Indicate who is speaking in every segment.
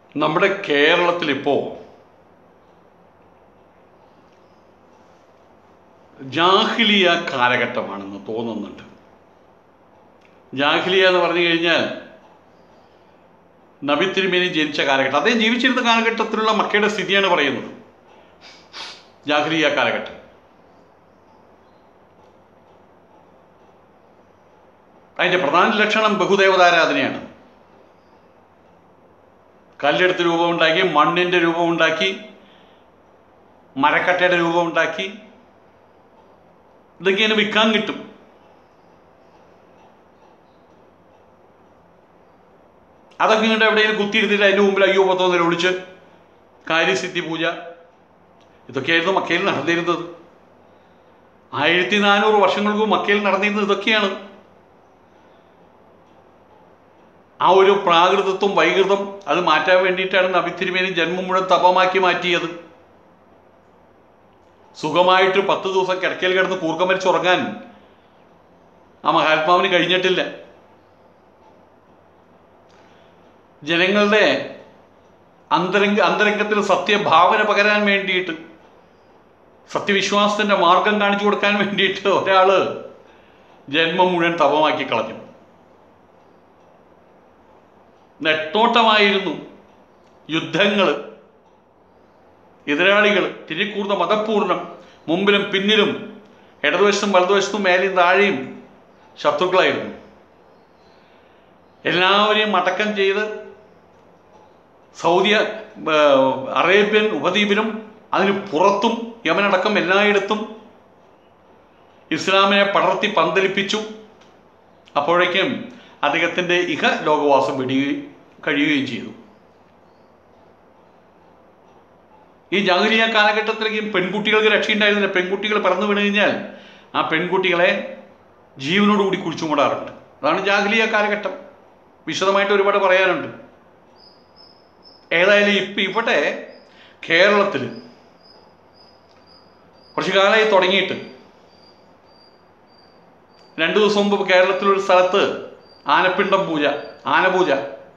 Speaker 1: നമ്മുടെ കേരളത്തിലിപ്പോൾ ജാഹിലിയ കാലഘട്ടമാണെന്ന് തോന്നുന്നുണ്ട് ജാഹിലിയ എന്ന് പറഞ്ഞു കഴിഞ്ഞാൽ നബി തിരുമേനി ജനിച്ച കാലഘട്ടം അദ്ദേഹം ജീവിച്ചിരുന്ന കാലഘട്ടത്തിലുള്ള മക്കയുടെ സ്ഥിതിയാണ് പറയുന്നത് ജാഹിലിയ കാലഘട്ടം അതിൻ്റെ പ്രധാന ലക്ഷണം ബഹുദേവതാരാധനയാണ് കല്ലെടുത്ത് രൂപമുണ്ടാക്കി മണ്ണിൻ്റെ രൂപമുണ്ടാക്കി മരക്കട്ടയുടെ രൂപമുണ്ടാക്കി ഇതൊക്കെ ഇങ്ങനെ വിൽക്കാൻ കിട്ടും അതൊക്കെ ഇങ്ങോട്ട് എവിടെയെങ്കിലും കുത്തിയിരുത്തിട്ട് അതിൻ്റെ മുമ്പിൽ അയ്യോ പത്തോന്നിൽ ഒളിച്ച് കാര്യസിദ്ധി പൂജ ഇതൊക്കെയായിരുന്നു മക്കയിൽ നടന്നിരുന്നത് ആയിരത്തി നാനൂറ് വർഷങ്ങൾക്ക് മുമ്പ് മക്കയിൽ നടന്നിരുന്നത് ഇതൊക്കെയാണ് ആ ഒരു പ്രാകൃതത്വം വൈകൃതം അത് മാറ്റാൻ വേണ്ടിയിട്ടാണ് നബി തിരുമേനി ജന്മം മുഴുവൻ തപമാക്കി മാറ്റിയത് സുഖമായിട്ട് പത്ത് ദിവസം കിടക്കയിൽ കിടന്ന് കൂർക്കം വലിച്ചുറങ്ങാൻ ആ മഹാത്മാവിന് കഴിഞ്ഞിട്ടില്ല ജനങ്ങളുടെ അന്തരംഗ അന്തരംഗത്തിൽ സത്യഭാവന പകരാൻ വേണ്ടിയിട്ട് സത്യവിശ്വാസത്തിൻ്റെ മാർഗം കാണിച്ചു കൊടുക്കാൻ വേണ്ടിയിട്ട് ഒരാൾ ജന്മം മുഴുവൻ തപമാക്കി കളഞ്ഞു നെട്ടോട്ടമായിരുന്നു യുദ്ധങ്ങൾ എതിരാളികൾ തിരിക്കൂർന്ന മതപൂർണം മുമ്പിലും പിന്നിലും ഇടതുവശത്തും വലതുവശത്തും മേലെയും താഴെയും ശത്രുക്കളായിരുന്നു എല്ലാവരെയും അടക്കം ചെയ്ത് സൗദി ഏർ, അറേബ്യൻ ഉപദ്വീപിലും അതിന് പുറത്തും യമനടക്കം എല്ലായിടത്തും ഇസ്ലാമിനെ പടർത്തി പന്തലിപ്പിച്ചു അപ്പോഴേക്കും അദ്ദേഹത്തിൻ്റെ ഇഹ ലോകവാസം വെടിയുകയും കഴിയുകയും ചെയ്തു ഈ ജാഗരീയ കാലഘട്ടത്തിലേക്ക് പെൺകുട്ടികൾക്ക് രക്ഷയുണ്ടായിരുന്നില്ല പെൺകുട്ടികൾ പിറന്നു വീണ് കഴിഞ്ഞാൽ ആ പെൺകുട്ടികളെ ജീവനോടുകൂടി കുഴിച്ചു മൂടാറുണ്ട് അതാണ് ജാഗരീയ കാലഘട്ടം വിശദമായിട്ട് ഒരുപാട് പറയാനുണ്ട് ഏതായാലും ഇപ്പം ഇവിടെ കേരളത്തിൽ കുറച്ചു കാലമായി തുടങ്ങിയിട്ട് രണ്ടു ദിവസം മുമ്പ് കേരളത്തിലൊരു സ്ഥലത്ത് ആനപ്പിണ്ടം പൂജ ആനപൂജ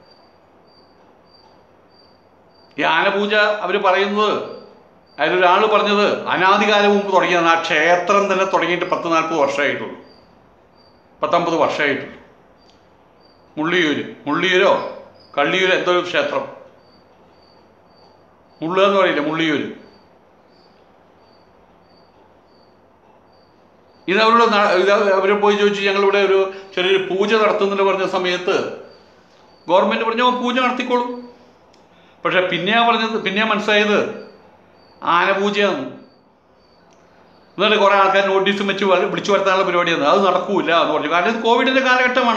Speaker 1: ഈ ആനപൂജ അവർ പറയുന്നത് അതിലൊരാൾ പറഞ്ഞത് അനാദികാലം മുമ്പ് തുടങ്ങിയതാണ് ആ ക്ഷേത്രം തന്നെ തുടങ്ങിയിട്ട് പത്ത് നാൽപ്പത് വർഷമായിട്ടുള്ളൂ പത്തൊമ്പത് വർഷമായിട്ടുള്ളൂ മുള്ളിയൂര് മുള്ളിയൂരോ കള്ളിയൂരോ എന്തോ ഒരു ക്ഷേത്രം മുള്ള എന്ന് പറയില്ല മുള്ളിയൂര് ഇത് അവരോട് ന- ഇത് അവർ പോയി ചോദിച്ചു ഞങ്ങളിവിടെ ഒരു ചെറിയൊരു പൂജ നടത്തുന്നില്ല പറഞ്ഞ സമയത്ത് ഗവൺമെൻറ് പറഞ്ഞു "ഓ, പൂജ നടത്തിക്കോളൂ പക്ഷെ പിന്നെയാ പറഞ്ഞത് പിന്നെയാ മനസ്സിലായത് ആനപൂജയാണ് എന്നിട്ട് കുറേ ആൾക്കാർ നോട്ടീസും വെച്ച് വ- വിളിച്ചു വരുത്താനുള്ള പരിപാടിയാണ് അത് നടക്കൂല എന്ന് പറഞ്ഞു കാരണം ഇത് കോവിഡിൻ്റെ കാലഘട്ടമാണ്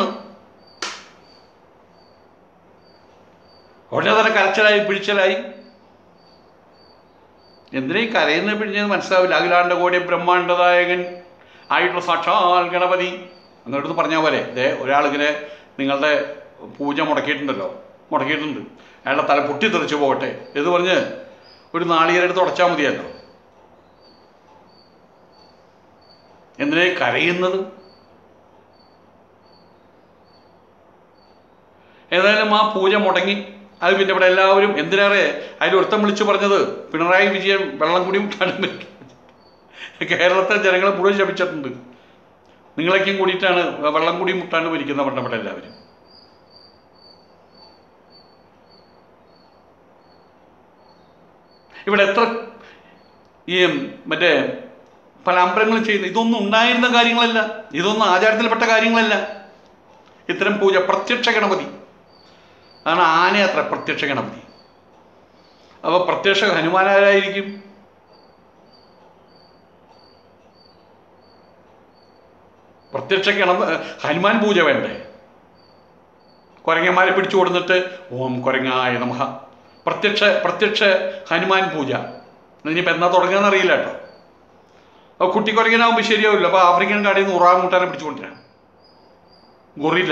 Speaker 1: ഉടനെ തന്നെ കരച്ചിലായി പിടിച്ചലായി എന്തിനാ ഈ കരയുന്നത് പിടിഞ്ഞത് മനസ്സിലാവില്ല അഖിലാണ്ട കോടി ബ്രഹ്മാണ്ടനായകൻ ആയിട്ടുള്ള സാക്ഷാൽ ഗണപതി എന്നിട്ട് പറഞ്ഞാൽ പോരെ ദേ ഒരാളിങ്ങനെ നിങ്ങളുടെ പൂജ മുടക്കിയിട്ടുണ്ടല്ലോ മുടക്കിയിട്ടുണ്ട് അയാളുടെ തല പൊട്ടിത്തെറിച്ച് പോകട്ടെ എന്ന് പറഞ്ഞ് ഒരു നാളികരെടുത്ത് ഉടച്ചാൽ മതിയല്ലോ എന്തിനാ ഈ കരയുന്നത് ഏതായാലും ആ പൂജ മുടങ്ങി അത് പിന്നെ ഇവിടെ എല്ലാവരും എന്തിനേറെ അതിൽ ഒരുത്തം വിളിച്ചു പറഞ്ഞത് പിണറായി വിജയൻ വെള്ളം കൂടി മുട്ടാൻ പറ്റും കേരളത്തിലെ ജനങ്ങളെ മുഴുവൻ ശപിച്ചിട്ടുണ്ട് നിങ്ങളൊക്കെയും കൂടിയിട്ടാണ് വെള്ളം കൂടി മുട്ടാണ്ട് ഭരിക്കുന്ന പണ്ടപ്പെട്ട എല്ലാവരും ഇവിടെ എത്ര ഈ മറ്റേ പല അമ്പലങ്ങളും ചെയ്യുന്ന ഇതൊന്നും ഉണ്ടായിരുന്ന കാര്യങ്ങളല്ല ഇതൊന്നും ആചാരത്തിൽപ്പെട്ട കാര്യങ്ങളല്ല ഇത്തരം പൂജ പ്രത്യക്ഷ ഗണപതി അതാണ് ആനയത്ര പ്രത്യക്ഷ ഗണപതി അപ്പോൾ പ്രത്യക്ഷ ഹനുമാനാരായിരിക്കും പ്രത്യക്ഷ ഗണപ ഹനുമാൻ പൂജ വേണ്ടേ കുരങ്ങന്മാരെ പിടിച്ചു കൊടുത്തിട്ട് ഓം കുരങ്ങായ നമഃ പ്രത്യക്ഷ പ്രത്യക്ഷ ഹനുമാൻ പൂജ ഇനിയിപ്പോൾ എന്നാ തുടങ്ങുകയെന്ന് അറിയില്ല കേട്ടോ അപ്പോൾ കുട്ടി കുരങ്ങനാകുമ്പോൾ ശരിയാവില്ല അപ്പോൾ ആഫ്രിക്കൻ കാടിൽ നിന്ന് ഉറാൻ മുട്ടാനെ പിടിച്ചു കൊണ്ടുവരാം ഗൊറില്ല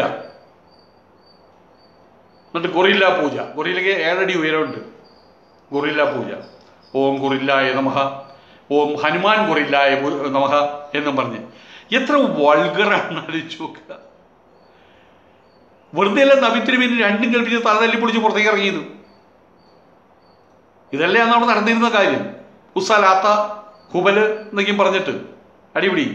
Speaker 1: എന്നിട്ട് ഗൊറില്ല പൂജ ഗൊറില്ലയ്ക്ക് ഏഴടി ഉയരമുണ്ട് ഗൊറില്ല പൂജ ഓം ഗൊറില്ലായ നമഃ ഓം ഹനുമാൻ ഗൊറില്ലായ പു- നമഃ എന്നും പറഞ്ഞ് എത്ര വൾഗറാണ് ആലോചിച്ച് നോക്കുക വെറുതെ അല്ല നബിത്തിരി പിന്നെ രണ്ടും കൽപ്പിച്ച് തലതല്ലി പൊളിച്ച് പുറത്തേക്ക് ഇറങ്ങിയത് ഇതല്ലേ അന്ന് അവിടെ നടന്നിരുന്ന കാര്യം ഉസ്സലാത്ത ഹുബല് എന്നൊക്കെയും പറഞ്ഞിട്ട് അടിപിടി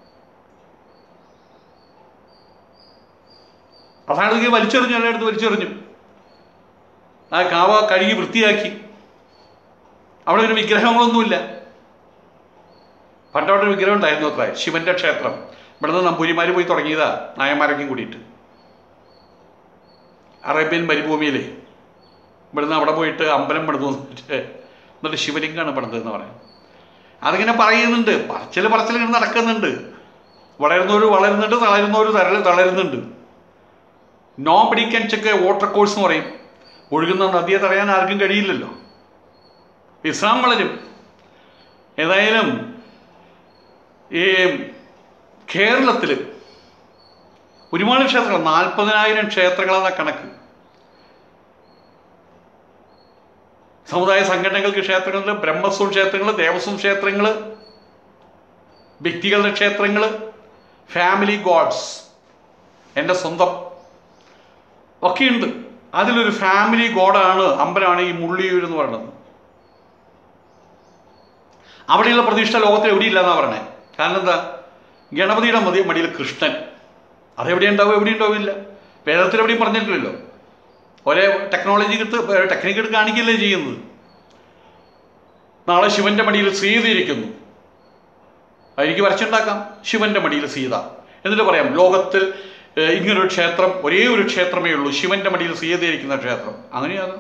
Speaker 1: അതാണ് ഇതൊക്കെ വലിച്ചെറിഞ്ഞു എല്ലായിടത്തും വലിച്ചെറിഞ്ഞു ആ കാവ കഴുകി വൃത്തിയാക്കി അവിടെ ഒരു വിഗ്രഹങ്ങളൊന്നുമില്ല പണ്ടവിടെ ഒരു വിഗ്രഹം ഉണ്ടായിരുന്നു അത്ര ശിവന്റെ ക്ഷേത്രം ഇവിടെ നിന്ന് നമ്പൂരിമാർ പോയി തുടങ്ങിയതാ നായന്മാരൊക്കെ കൂടിയിട്ട് അറേബ്യൻ മരുഭൂമിയിലെ ഇവിടുന്ന് അവിടെ പോയിട്ട് അമ്പലം പണിതു എന്നിട്ട് എന്നിട്ട് ശിവലിംഗമാണ് പണിതതെന്ന് പറയാം അതിങ്ങനെ പറയുന്നുണ്ട് പറച്ചിൽ പറച്ചിൽ ഇങ്ങനെ നടക്കുന്നുണ്ട് വളരുന്നവർ വളരുന്നുണ്ട് തളരുന്നവർ തള തളരുന്നുണ്ട് nobody can check water course എന്ന് പറയും ഒഴുകുന്ന നദിയെ തടയാൻ ആർക്കും കഴിയില്ലല്ലോ ഇസ്ലാം വളരും ഏതായാലും ഈ കേരളത്തിൽ ഒരുപാട് ക്ഷേത്രങ്ങൾ നാൽപ്പതിനായിരം ക്ഷേത്രങ്ങളെന്ന കണക്ക് സമുദായ സംഘടനകൾക്ക് ക്ഷേത്രങ്ങളുണ്ട് ബ്രഹ്മസ്വം ക്ഷേത്രങ്ങൾ ദേവസ്വം ക്ഷേത്രങ്ങൾ വ്യക്തികളുടെ ക്ഷേത്രങ്ങൾ ഫാമിലി ഗോഡ്സ് എൻ്റെ സ്വന്തം ഒക്കെയുണ്ട് അതിലൊരു ഫാമിലി ഗോഡാണ് അമ്പലമാണ് ഈ മുള്ളിയൂർ എന്ന് പറയുന്നത് അവിടെയുള്ള പ്രതിഷ്ഠ ലോകത്തിൽ എവിടെയില്ല എന്നാണ് പറഞ്ഞത് കാരണം എന്താ ഗണപതിയുടെ മതി മടിയിൽ കൃഷ്ണൻ അതെവിടെ ഉണ്ടാവും എവിടെ ഉണ്ടാവില്ല വേദത്തിൽ എവിടെയും പറഞ്ഞിട്ടില്ലല്ലോ ഒരേ ടെക്നോളജി എടുത്ത് ടെക്നിക്ക് എടുത്ത് കാണിക്കുകയല്ലേ ചെയ്യുന്നത് നാളെ ശിവന്റെ മടിയിൽ സീത ഇരിക്കുന്നു എനിക്ക് വരച്ചുണ്ടാക്കാം ശിവന്റെ മടിയിൽ സീത എന്നിട്ട് പറയാം ലോകത്തിൽ ഏഹ്, ഇങ്ങനൊരു ക്ഷേത്രം ഒരേ ഒരു ക്ഷേത്രമേ ഉള്ളൂ ശിവന്റെ മടിയിൽ സീത ഇരിക്കുന്ന ക്ഷേത്രം അങ്ങനെയാണ്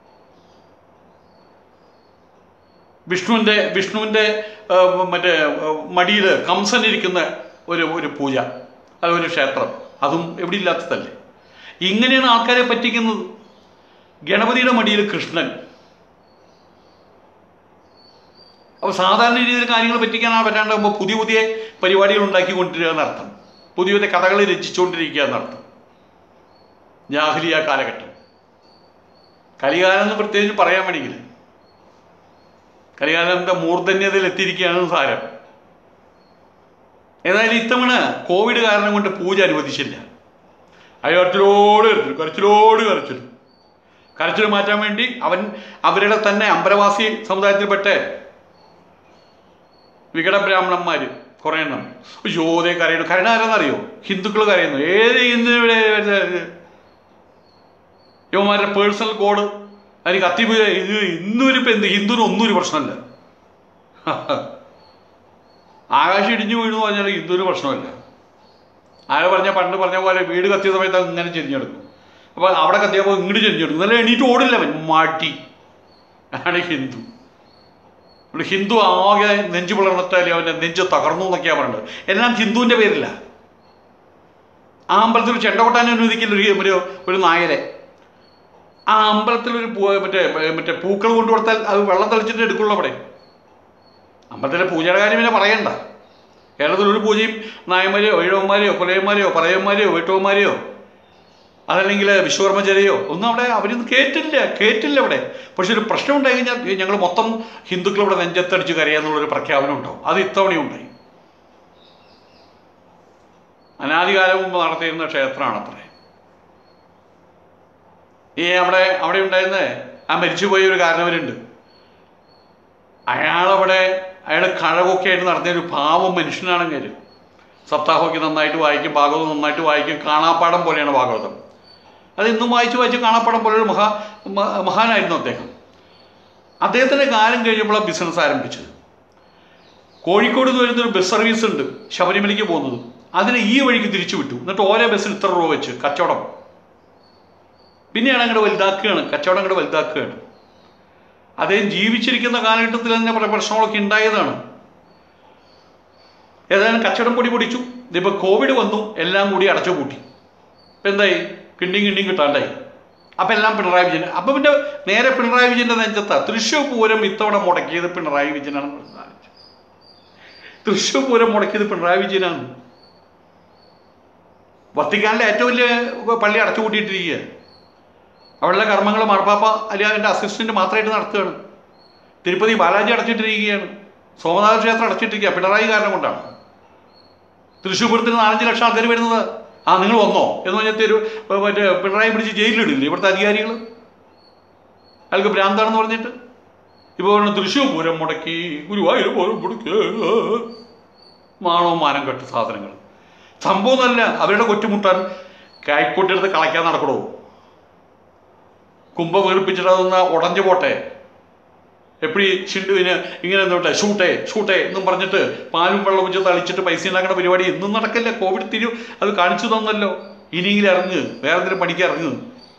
Speaker 1: വിഷ്ണുവിൻ്റെ വിഷ്ണുവിൻ്റെ ഏഹ്, മറ്റേ മടിയിൽ കംസൻ ഇരിക്കുന്ന ഒരു ഒരു പൂജ അത് ഒരു ക്ഷേത്രം അതും എവിടെ ഇല്ലാത്തതല്ലേ ഇങ്ങനെയാണ് ആൾക്കാരെ പറ്റിക്കുന്നത് ഗണപതിയുടെ മടിയിൽ കൃഷ്ണൻ അപ്പോൾ സാധാരണ രീതിയിൽ കാര്യങ്ങൾ പറ്റിക്കാനാണ് പറ്റാണ്ടാകുമ്പോൾ പുതിയ പുതിയ പരിപാടികൾ ഉണ്ടാക്കിക്കൊണ്ടിരിക്കുക എന്നർത്ഥം പുതിയ പുതിയ കഥകൾ രചിച്ചുകൊണ്ടിരിക്കുക എന്നർത്ഥം ജാഹ്ലിയ കാലഘട്ടം കലികാലം എന്ന് പ്രത്യേകിച്ച് പറയാൻ വേണമെങ്കിൽ കലികാലത്തെ മൂർധന്യതയിൽ എത്തിയിരിക്കുകയാണ് സാരം ഏതായാലും ഇത്തവണ കോവിഡ് കാരണം കൊണ്ട് പൂജ അനുവദിച്ചില്ല അയാളത്തിലോട് കരച്ചിൽ കരച്ചിലോട് കരച്ചിൽ കരച്ചിൽ മാറ്റാൻ വേണ്ടി അവൻ അവരുടെ തന്നെ അമ്പലവാസി സമുദായത്തിൽപ്പെട്ട വികടബ്രാഹ്മണന്മാർ കുറേ എണ്ണം യോധേ കരയുന്നു കരണ ആരെന്നറിയോ ഹിന്ദുക്കൾ കരയുന്നു ഏത് ഹിന്ദുവിടെ യുവമാരുടെ പേഴ്സണൽ കോഡ് അതിന് കത്തി പോയി ഇത് ഇന്നൊരിപ്പോൾ എന്ത് ഹിന്ദുവിന് ഒന്നും ഒരു പ്രശ്നമല്ല ആകാശം ഇടിഞ്ഞു വീണെന്ന് പറഞ്ഞാൽ ഹിന്ദുവിന് പ്രശ്നമല്ല ആരെ പറഞ്ഞ പണ്ട് പറഞ്ഞ പോലെ വീട് കത്തിയ സമയത്ത് ഇങ്ങനെ ചെരിഞ്ഞെടുക്കും അപ്പോൾ അവിടെ കത്തിയപ്പോൾ ഇങ്ങോട്ട് ചെരിഞ്ഞെടുക്കും നല്ല എണീറ്റ് ഓടില്ല അവൻ മാട്ടി ആണ് ഹിന്ദു ഇവിടെ ഹിന്ദു ആകെ നെഞ്ചു പിളർന്നിട്ടാലും അവൻ്റെ നെഞ്ച് തകർന്നു എന്നൊക്കെയാണ് പറയുന്നത് എല്ലാം ഹിന്ദുവിൻ്റെ പേരില്ല ആ അമ്പലത്തിൽ ഒരു ചെണ്ട കൊട്ടാൻ അനുവദിക്കില്ല ഒരു ഒരു ഒരു നായരെ ആ അമ്പലത്തിൽ ഒരു പൂ മറ്റേ മറ്റേ പൂക്കൾ കൊണ്ടു കൊടുത്താൽ അത് വെള്ളം തളിച്ചിട്ട് എടുക്കുള്ളൂ അവിടെ അമ്പലത്തിലെ പൂജയുടെ കാര്യം പിന്നെ പറയണ്ട കേരളത്തിൽ ഒരു പൂജയും നായന്മാരെയോ ഈഴവന്മാരെയോ പുലയന്മാരെയോ പറയന്മാരെയോ വീട്ടവന്മാരെയോ അതല്ലെങ്കിൽ വിശ്വകർമ്മചരെയോ ഒന്നും അവിടെ അവരൊന്നും കേട്ടില്ല കേട്ടില്ല അവിടെ പക്ഷെ ഒരു പ്രശ്നം ഉണ്ടായി കഴിഞ്ഞാൽ ഞങ്ങൾ മൊത്തം ഹിന്ദുക്കൾ ഇവിടെ നെഞ്ചത്തടിച്ച് കരയാന്നുള്ളൊരു പ്രഖ്യാപനം ഉണ്ടാവും അത് ഇത്തവണയും ഉണ്ടായി അനാദികാലം മുമ്പ് നടത്തിയിരുന്ന ക്ഷേത്രമാണ് അത്രേ ഈ അവിടെ അവിടെ ഉണ്ടായിരുന്ന ആ മരിച്ചുപോയ ഒരു കാരണവരുണ്ട് അയാളവിടെ അയാൾ കഴകൊക്കെ ആയിട്ട് നടത്തിയ ഒരു പാവം മനുഷ്യനാണെങ്കിൽ സപ്താഹമൊക്കെ നന്നായിട്ട് വായിക്കും ഭാഗവതം നന്നായിട്ട് വായിക്കും കാണാപ്പാടം പോലെയാണ് ഭാഗവതം അത് ഇന്നും വായിച്ച് വായിച്ച് കാണാപ്പാടം പോലെ ഒരു മഹാ മ- മഹാനായിരുന്നു അദ്ദേഹം അദ്ദേഹത്തിൻ്റെ കാലം കഴിഞ്ഞപ്പോൾ ബിസിനസ് ആരംഭിച്ചത് കോഴിക്കോട് നിന്ന് വരുന്നൊരു ബസ് സർവീസ് ഉണ്ട് ശബരിമലയ്ക്ക് പോകുന്നത് അതിനെ ഈ വഴിക്ക് തിരിച്ചു വിട്ടു എന്നിട്ട് ഓരോ ബസ്സിന് ഇത്ര രൂപ വെച്ച് കച്ചവടം പിന്നെയാണ് അങ്ങോട്ട് വലുതാക്കുകയാണ് കച്ചവടം അങ്ങോട്ട് വലുതാക്കുകയാണ് അദ്ദേഹം ജീവിച്ചിരിക്കുന്ന കാലഘട്ടത്തിൽ തന്നെ പല പ്രശ്നങ്ങളൊക്കെ ഉണ്ടായതാണ് ഏതായാലും കച്ചവടം പൊടി പൊടിച്ചു ഇതിപ്പോൾ കോവിഡ് വന്നു എല്ലാം കൂടി അടച്ചു പൂട്ടി ഇപ്പം എന്തായി കിണ്ടിയും കിണ്ടിയും കിട്ടാണ്ടായി അപ്പം എല്ലാം പിണറായി വിജയൻ അപ്പം പിന്നെ നേരെ പിണറായി വിജയൻ്റെ നെഞ്ചത്താ തൃശ്ശൂർ പൂരം ഇത്തവണ മുടക്കിയത് പിണറായി വിജയനാണ് പ്രധാനം തൃശ്ശൂർ പൂരം മുടക്കിയത് പിണറായി വിജയനാണ് വത്തിക്കാനിലെ ഏറ്റവും വലിയ പള്ളി അടച്ചു പൂട്ടിയിട്ടിരിക്കുക അവിടെയുള്ള കർമ്മങ്ങൾ മാർപ്പാപ്പ അല്ലെങ്കിൽ അതിൻ്റെ അസിസ്റ്റന്റ് മാത്രമായിട്ട് നടത്തുകയാണ് തിരുപ്പതി ബാലാജി അടച്ചിട്ടിരിക്കുകയാണ് സോമനാഥ ക്ഷേത്രം അടച്ചിട്ടിരിക്കുക പിണറായി കാരണം കൊണ്ടാണ് തൃശ്ശൂർ പൂരത്തിന് നാലഞ്ച് ലക്ഷം ആൾക്കാർ വരുന്നത് ആ നിങ്ങൾ വന്നോ എന്ന് പറഞ്ഞാൽ ഒരു മറ്റേ പിണറായി പിടിച്ച് ജയിലിലിടില്ലേ ഇവിടുത്തെ അധികാരികൾ അയാൾക്ക് ഭ്രാന്താണെന്ന് പറഞ്ഞിട്ട് ഇപ്പോൾ പറഞ്ഞു തൃശ്ശൂർ പൂരം മുടക്കി ഗുരുവായൂർ പൂരം മുടക്കി മാണോ മാനം കെട്ട സാധനങ്ങൾ സംഭവം നല്ല അവരുടെ കൊറ്റുമുട്ടാൻ കൈക്കൊട്ടെടുത്ത് കളയ്ക്കാൻ നടക്കണോ കുമ്പ വീർപ്പിച്ചിട്ട് അതൊന്ന് ഉടഞ്ഞു പോട്ടെ എപ്പടി ചിണ്ടുവിന് ഇങ്ങനെ എന്തോട്ടെ ഷൂട്ടേ ഷൂട്ടേ എന്നും പറഞ്ഞിട്ട് പാലും വെള്ളം വെച്ച് തളിച്ചിട്ട് പൈസ ഉണ്ടാക്കുന്ന പരിപാടി എന്നും നടക്കില്ല കോവിഡ് തിരു അത് കാണിച്ചു തന്നല്ലോ ഇനിയെങ്കിലും ഇറങ്ങ് വേറെ എന്തെങ്കിലും പണിക്ക് ഇറങ്ങ്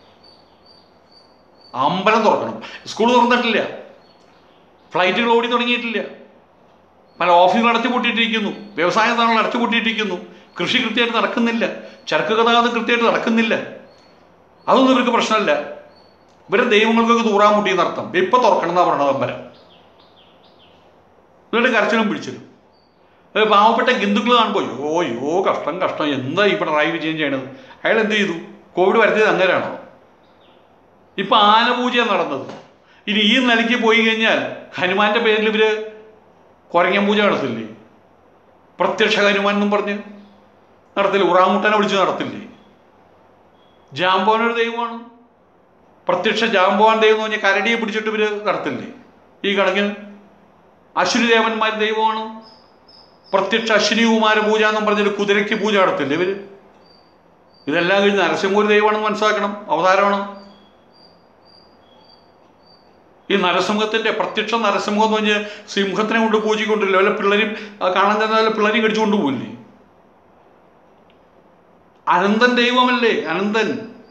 Speaker 1: അമ്പലം തുറക്കണം സ്കൂൾ തുറന്നിട്ടില്ല ഫ്ലൈറ്റുകൾ ഓടി തുടങ്ങിയിട്ടില്ല പല ഓഫീസുകൾ അടച്ചുപൂട്ടിയിട്ടിരിക്കുന്നു വ്യവസായ സ്ഥാപനങ്ങൾ അടച്ചുപൂട്ടിയിട്ടിരിക്കുന്നു കൃഷി കൃത്യമായിട്ട് നടക്കുന്നില്ല ചരക്ക് ഗതാഗതം കൃത്യമായിട്ട് നടക്കുന്നില്ല അതൊന്നും ഇവർക്ക് പ്രശ്നമല്ല ഇവരെ ദൈവങ്ങൾക്കൊക്കെ തൂറാൻ മുട്ടി നടത്തം ഇപ്പൊ തുറക്കണം എന്നാ പറഞ്ഞത് അമ്പലം എന്നിട്ട് കരച്ചിലും പിടിച്ചിരും അത് പാവപ്പെട്ട ഹിന്ദുക്കൾ കാണുമ്പോൾ യോ യോ കഷ്ടം കഷ്ടം എന്താ ഈ പിണറായി വിജയൻ ചെയ്യണത് അയാൾ എന്ത് ചെയ്തു കോവിഡ് വരുത്തിയത് അങ്ങനെയാണോ ഇപ്പൊ ആനപൂജയാണ് നടന്നത് ഇനി ഈ നിലയ്ക്ക് പോയി കഴിഞ്ഞാൽ ഹനുമാന്റെ പേരിൽ ഇവര് കുരങ്ങൻ പൂജ നടത്തില്ലേ പ്രത്യക്ഷ ഹനുമാൻ എന്നും പറഞ്ഞ് നടത്തില്ലേ ഉറാമുട്ടനെ വിളിച്ച് നടത്തില്ലേ ജാമ്പോനൊരു ദൈവമാണ് പ്രത്യക്ഷ ജാമ്പോവാൻ ദൈവം എന്ന് പറഞ്ഞാൽ കരടിയെ പിടിച്ചിട്ട് ഇവര് നടത്തില്ലേ ഈ കണക്കിന് അശ്വിനി ദേവന്മാർ ദൈവമാണ് പ്രത്യക്ഷ അശ്വിനി കുമാര പൂജ എന്നും പറഞ്ഞൊരു കുതിരയ്ക്ക് പൂജ നടത്തില്ലേ ഇവര് ഇതെല്ലാം കഴിഞ്ഞ് നരസിംഹൂര് ദൈവമാണെന്ന് മനസ്സിലാക്കണം അവതാരമാണ് ഈ നരസിംഹത്തിന്റെ പ്രത്യക്ഷ നരസിംഹം എന്ന് പറഞ്ഞ് സിംഹത്തിനെ കൊണ്ട് പൂജിക്കൊണ്ടില്ല വല്ല പിള്ളേരും ആ കാണാൻ ചെന്ന വല്ല പിള്ളേരും കടിച്ചു കൊണ്ടുപോകില്ലേ അനന്തൻ ദൈവമല്ലേ അനന്തൻ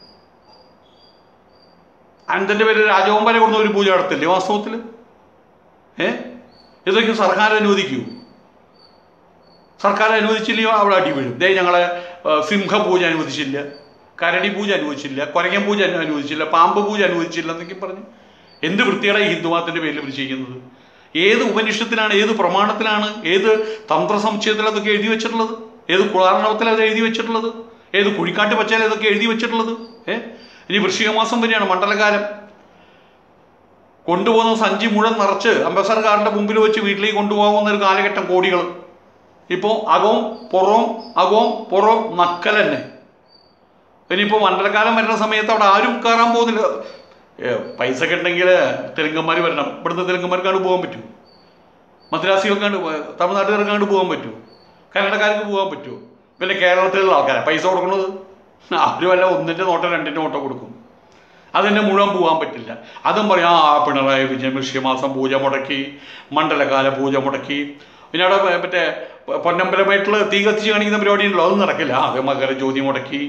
Speaker 1: അനന്തന്റെ പേര് രാജഗോപാലെ കൊടുത്ത ഒരു പൂജ നടത്തില്ലേ വാസ്തവത്തിൽ ഏ ഇതൊക്കെ സർക്കാർ അനുവദിക്കൂ സർക്കാർ അനുവദിച്ചില്ലയോ അവിടെ അടി വീഴും ദേ ഞങ്ങളെ ആ, സിംഹ പൂജ അനുവദിച്ചില്ല കരടി പൂജ അനുവദിച്ചില്ല കുരങ്ങൻ പൂജ അനു- അനുവദിച്ചില്ല പാമ്പ് പൂജ അനുവദിച്ചില്ല എന്നൊക്കെ പറഞ്ഞു എന്ത് വൃത്തിയുടെ ഈ ഹിന്ദുമതത്തിന്റെ പേരിൽ ഇവർ ചെയ്യുന്നത് ഏത് ഉപനിഷത്തിലാണ് ഏത് പ്രമാണത്തിലാണ് ഏത് തന്ത്രസമുച്ചയത്തിൽ അതൊക്കെ എഴുതി വെച്ചിട്ടുള്ളത് ഏത് കുളാർണവത്തിൽ അത് എഴുതി വെച്ചിട്ടുള്ളത് ഏത് കുഴിക്കാട്ട് പച്ചയിൽ ഇതൊക്കെ എഴുതി വെച്ചിട്ടുള്ളത് ഏ ഇനി വൃശ്ചിക മാസം വരെയാണ് മണ്ഡലകാലം കൊണ്ടുപോകുന്ന സഞ്ചി മുഴുവൻ നിറച്ച് അംബാസഡർക്കാരൻ്റെ മുമ്പിൽ വെച്ച് വീട്ടിലേക്ക് കൊണ്ടുപോകുന്ന ഒരു കാലഘട്ടം കോടികൾ ഇപ്പോൾ അകവും പുറവും അകവും പുറവും നക്കൽ തന്നെ ഇനിയിപ്പോൾ മണ്ഡലകാലം വരുന്ന സമയത്ത് അവിടെ ആരും കയറാൻ പോകുന്നില്ല ഏ, പൈസ ഒക്കെ ഉണ്ടെങ്കിൽ തെലുങ്കന്മാർ വരണം ഇവിടുന്ന് തെലുങ്കന്മാർക്കാണ്ട് പോകാൻ പറ്റൂ മദ്രാസികൾക്കാണ്ട് പോ- തമിഴ്നാട്ടുകാർക്കാണ്ട് പോകാൻ പറ്റൂ കന്നഡക്കാർക്ക് പോകാൻ പറ്റുമോ പിന്നെ കേരളത്തിലുള്ള ആൾക്കാരെ പൈസ കൊടുക്കുന്നത് അവർ വല്ല ഒന്നിൻ്റെ നോട്ടോ രണ്ടിൻ്റെ നോട്ടോ കൊടുക്കും അതിൻ്റെ മുഴുവൻ പോകാൻ പറ്റില്ല അതും പറയാം ആ പിണറായി വിജയൻ വൃശ്യമാസം പൂജ മുടക്കി മണ്ഡലകാല പൂജ മുടക്കി പിന്നെ അവിടെ മ- മറ്റേ പൊന്നമ്പലമായിട്ടുള്ള തീ കത്തിച്ച് കാണിക്കുന്ന പരിപാടി ഉണ്ടല്ലോ അതൊന്നും നടക്കില്ല ആ അത് മകര ജ്യോതി മുടക്കി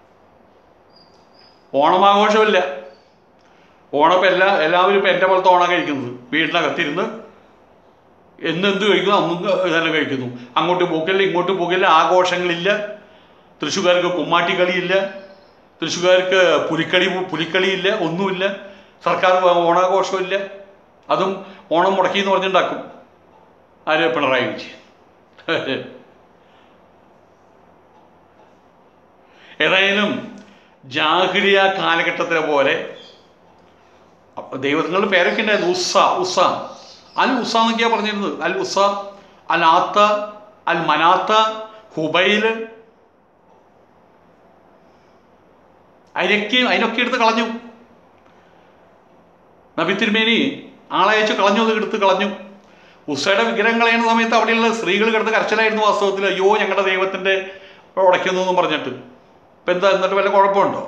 Speaker 1: ഓണമാഘോഷമില്ല ഓണം ഇപ്പം എല്ലാ എല്ലാവരും ഇപ്പം എൻ്റെ പോലത്തെ ഓണം കഴിക്കുന്നത് വീട്ടിനകത്തിരുന്ന് എന്നെന്ത് കഴിക്കുന്നു അന്നും തന്നെ കഴിക്കുന്നു അങ്ങോട്ട് പോക്കില്ല ഇങ്ങോട്ട് പോക്കില്ല ആഘോഷങ്ങളില്ല തൃശ്ശൂർക്കാർക്ക് കുമ്മാട്ടി കളിയില്ല തൃശ്ശൂർക്കാർക്ക് പുലിക്കളി പുലിക്കളിയില്ല ഒന്നുമില്ല സർക്കാർ ഓണാഘോഷമില്ല അതും ഓണം മുടക്കി എന്ന് പറഞ്ഞുണ്ടാക്കും ആര് പിണറായി വിജയൻ ഏതായാലും ജാഹിലിയ കാലഘട്ടത്തിലെ പോലെ അപ്പൊ ദൈവങ്ങളുടെ പേരൊക്കെ ഉണ്ടായിരുന്നു ഉസ്സ ഉസ്സ അൽ ഉസ്സ എന്നൊക്കെയാണ് പറഞ്ഞിരുന്നത് അൽ ഉസ്സ അൽ ആത്ത അൽ മനാത്ത ഹുബൈൽ അതിനൊക്കെ അതിനൊക്കെ എടുത്ത് കളഞ്ഞു നബി തിരുമേനി ആളെ അയച്ച് കളഞ്ഞു അത് എടുത്ത് കളഞ്ഞു ഉസ്സയുടെ വിഗ്രഹം കളയുന്ന സമയത്ത് അവിടെയുള്ള സ്ത്രീകൾ കിടന്ന് കരച്ചിലായിരുന്നു വാസ്തവത്തിൽ അയ്യോ ഞങ്ങളുടെ ദൈവത്തിന്റെ ഉടയ്ക്കുന്നു എന്നും പറഞ്ഞിട്ട് ഇപ്പം എന്താ എന്നിട്ട് വല്ല കുഴപ്പമുണ്ടോ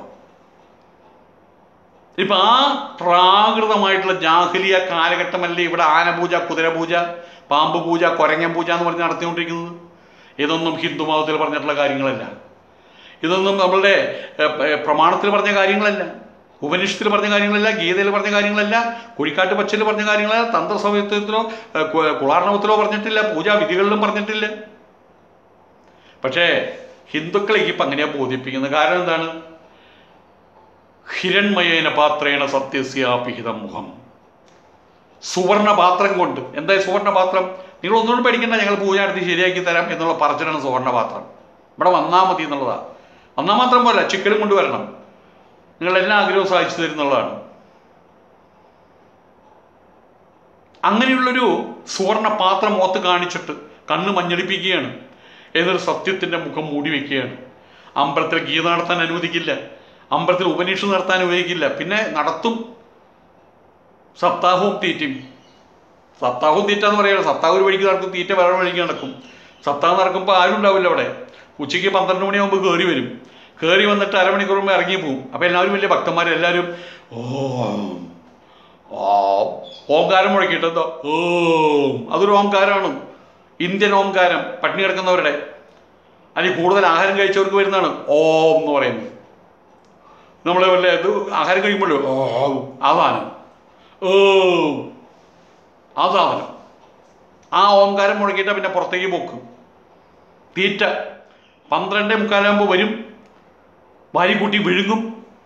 Speaker 1: ഇപ്പൊ ആ പ്രാകൃതമായിട്ടുള്ള ജാഹലിയ കാലഘട്ടമല്ലേ ഇവിടെ ആനപൂജ കുതിരപൂജ പാമ്പ് പൂജ കൊരങ്ങൻ പൂജ എന്ന് പറഞ്ഞ് നടത്തിക്കൊണ്ടിരിക്കുന്നത് ഇതൊന്നും ഹിന്ദു മതത്തിൽ പറഞ്ഞിട്ടുള്ള കാര്യങ്ങളല്ല ഇതൊന്നും നമ്മളുടെ ഏർ, ഏർ, പ്രമാണത്തിൽ പറഞ്ഞ കാര്യങ്ങളല്ല ഉപനിഷത്തിൽ പറഞ്ഞ കാര്യങ്ങളല്ല ഗീതയിൽ പറഞ്ഞ കാര്യങ്ങളല്ല കുഴിക്കാട്ട് പച്ചയിൽ പറഞ്ഞ കാര്യങ്ങളല്ല തന്ത്രസമയത്തിലോ കുളാർണവത്തിലോ പറഞ്ഞിട്ടില്ല പൂജാവിധികളിലും പറഞ്ഞിട്ടില്ല പക്ഷേ ഹിന്ദുക്കളെ ഇപ്പം അങ്ങനെയാ ബോധിപ്പിക്കുന്നത് കാരണം എന്താണ് ഹിരൺമയേന പാത്രേണ സത്യസ്യാപിഹിതം മുഖം സുവർണ പാത്രം കൊണ്ട് എന്താ സുവർണ പാത്രം നിങ്ങൾ ഒന്നുകൂടെ പേടിക്കണ്ട ഞങ്ങൾ പൂജ നടത്തി ശരിയാക്കി തരാം എന്നുള്ള പറച്ചിലാണ് സുവർണ പാത്രം ഇവിടെ വന്നാൽ മതി എന്നുള്ളതാ വന്നാൽ മാത്രം പോരാ ചിക്കനും കൊണ്ടുവരണം നിങ്ങൾ എല്ലാ ആഗ്രഹവും സാധിച്ചു തരുന്നുള്ളതാണ് അങ്ങനെയുള്ളൊരു സുവർണ പാത്രം മുഖത്ത് കാണിച്ചിട്ട് കണ്ണ് മഞ്ഞളിപ്പിക്കുകയാണ് എന്നൊരു സത്യത്തിൻ്റെ മുഖം മൂടി വെക്കുകയാണ് അമ്പലത്തിൽ ഗീത നടത്താൻ അനുവദിക്കില്ല അമ്പലത്തിൽ ഉപനിഷത്ത് നടത്താൻ അനുവദിക്കില്ല പിന്നെ നടത്തും സപ്താഹവും തീറ്റും സപ്താഹവും തീറ്റ എന്ന് പറയുന്നത് സപ്താഹം ഒരു വഴിക്ക് നടക്കും തീറ്റ വേറെ വഴിക്ക് നടക്കും സപ്താഹം നടക്കുമ്പോൾ ആരും ഉണ്ടാവില്ല അവിടെ ഉച്ചയ്ക്ക് പന്ത്രണ്ട് മണിയാകുമ്പോൾ കയറി വരും കയറി വന്നിട്ട് അരമണിക്കൂർ മുമ്പ് ഇറങ്ങി പോകും അപ്പോൾ എല്ലാവരും വലിയ ഭക്തന്മാർ എല്ലാവരും ഓം ഓം ഓംകാരം മുഴക്കിയിട്ട് എന്താ ഓം അതൊരു ഓംകാരമാണ് ഇന്ത്യൻ ഓംകാരം പട്ടിണി കിടക്കുന്നവരുടെ അല്ലെങ്കിൽ കൂടുതൽ ആഹാരം കഴിച്ചവർക്ക് വരുന്നതാണ് ഓം എന്ന് പറയുന്നത് നമ്മൾ വല്ല ഇത് ആഹാരം കഴിക്കുമ്പോഴോ ഓം ആ സാധനം ഓം ആ സാധനം ആ ഓംകാരം മുഴക്കിയിട്ടാണ് പിന്നെ പുറത്തേക്ക് പോക്ക് തീറ്റ പന്ത്രണ്ടേ മുക്കാലാകുമ്പോൾ വരും വാരിക്കൂട്ടി വിഴുങ്ങും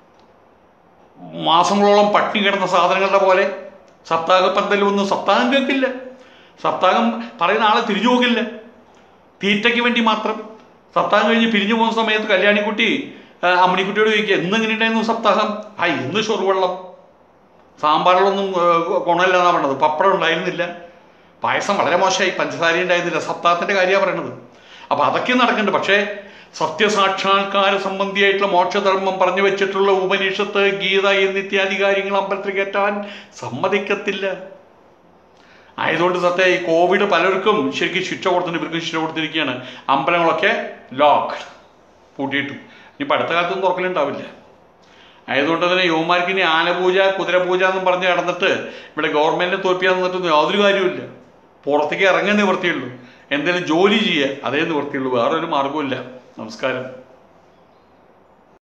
Speaker 1: മാസങ്ങളോളം പട്ടിണി കിടന്ന സാധനങ്ങളുടെ പോലെ സപ്താഹ പന്തലൊന്നും സപ്താഹം കേൾക്കില്ല സപ്താഹം പറയുന്ന ആളെ തിരിഞ്ഞു പോകില്ല തീറ്റയ്ക്ക് വേണ്ടി മാത്രം സപ്താഹം കഴിഞ്ഞ് പിരിഞ്ഞു പോകുന്ന സമയത്ത് കല്യാണിക്കുട്ടി ആ, അമ്മിണിക്കുട്ടിയോട് ചോദിക്കുക എന്ന് എങ്ങനെയുണ്ടായിരുന്നു സപ്താഹം ആ ഇന്ന് ചൊറുവെള്ളം സാമ്പാറിലൊന്നും ഗുണമില്ല എന്നാണ് പറഞ്ഞത് പപ്പടം ഉണ്ടായിരുന്നില്ല പായസം വളരെ മോശമായി പഞ്ചസാര ഉണ്ടായിരുന്നില്ല സപ്താഹത്തിൻ്റെ കാര്യമാണ് പറയണത് അപ്പോൾ അതൊക്കെ നടക്കുന്നുണ്ട് പക്ഷേ സത്യസാക്ഷാത്കാര സംബന്ധിയായിട്ടുള്ള മോക്ഷധർമ്മം പറഞ്ഞു വെച്ചിട്ടുള്ള ഉപനിഷത്ത് ഗീത എന്നിത്യാദി കാര്യങ്ങൾ അമ്പലത്തിൽ കയറ്റാൻ സമ്മതിക്കത്തില്ല ആയതുകൊണ്ട് സത്യ ഈ കോവിഡ് പലർക്കും ശരിക്കും ശിക്ഷ കൊടുത്തിട്ട് ഇവർക്ക് ശിക്ഷ കൊടുത്തിരിക്കുകയാണ് അമ്പലങ്ങളൊക്കെ ലോക്ക്ഡ് പൂട്ടിയിട്ടു ഇനിയിപ്പോൾ അടുത്ത കാലത്തൊന്നും തുറക്കലുണ്ടാവില്ല ആയതുകൊണ്ട് തന്നെ യുവമാർക്ക് ഇനി ആനപൂജ കുതിരപൂജ എന്നും പറഞ്ഞ് നടന്നിട്ട് ഇവിടെ ഗവൺമെൻറ്റിനെ തോൽപ്പിക്കാൻ നിന്നിട്ടൊന്നും യാതൊരു കാര്യമില്ല പുറത്തേക്ക് ഇറങ്ങാൻ നിവർത്തിയുള്ളൂ എന്തെങ്കിലും ജോലി ചെയ്യുക അതേ നിവർത്തിയുള്ളൂ വേറൊരു മാർഗ്ഗവും ഇല്ല നമസ്കാരം